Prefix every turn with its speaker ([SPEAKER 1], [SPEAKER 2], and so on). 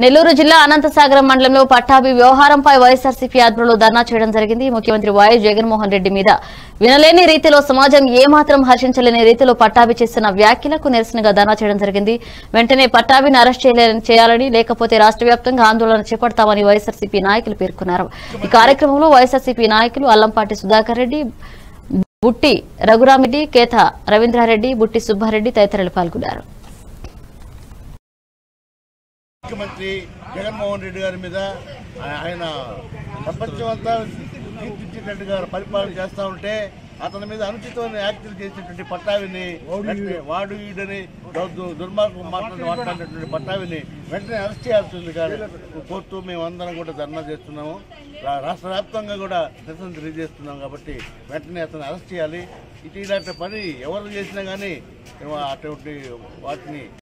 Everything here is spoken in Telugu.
[SPEAKER 1] నెల్లూరు జిల్లా అనంతసాగరం మండలంలో పట్టాభి వ్యవహారంపై వైఎస్ఆర్సీపీ ఆధ్వర్యంలో ధర్నా చేయడం జరిగింది ముఖ్యమంత్రి వైఎస్ జగన్మోహన్ రెడ్డి మీద వినలేని రీతిలో సమాజం ఏమాత్రం హర్షించలేని రీతిలో పట్టాభి చేస్తున్న వ్యాఖ్యలకు నిరసనగా ధర్నా చేయడం జరిగింది వెంటనే పట్టాభిని అరెస్ట్ చేయలే- చేయాలని లేకపోతే రాష్ట్ర వ్యాప్తంగా ఆందోళన చేపడతామని వైఎస్ఆర్సీపీ నాయకులు పేర్కొన్నారు ఈ కార్యక్రమంలో వైఎస్ఆర్సీపీ నాయకులు అల్లంపాటి సుధాకర్ రెడ్డి బుట్టి రఘురామిరెడ్డి కేత రవీంద్రారెడ్డి బుట్టి సుబ్బారెడ్డి తదితరులు పాల్గొన్నారు
[SPEAKER 2] ముఖ్యమంత్రి జగన్మోహన్ రెడ్డి గారి మీద ఆ- ఆయన ప్రపంచం అంతా కీర్తించేటట్టుగా పరిపాలన చేస్తూ ఉంటే అతని మీద అనుచితమైన యాక్టులు చేసినటువంటి పట్టావిని వెంటనే వాడు ఈడని దు- దు- దుర్మార్గం మాట్లాడి మాట్లాడినటువంటి పట్టావిని వెంటనే అరెస్ట్ చేయాల్సింది కానీ కోర్టు మేము అందరం కూడా ధర్నా చేస్తున్నాము రా- రాష్ట్ర వ్యాప్తంగా కూడా నిరసన తెలియజేస్తున్నాం కాబట్టి వెంటనే అతను అరెస్ట్ చేయాలి ఇటు ఇలాంటి పని ఎవరు చేసినా కానీ అటువంటి వాటిని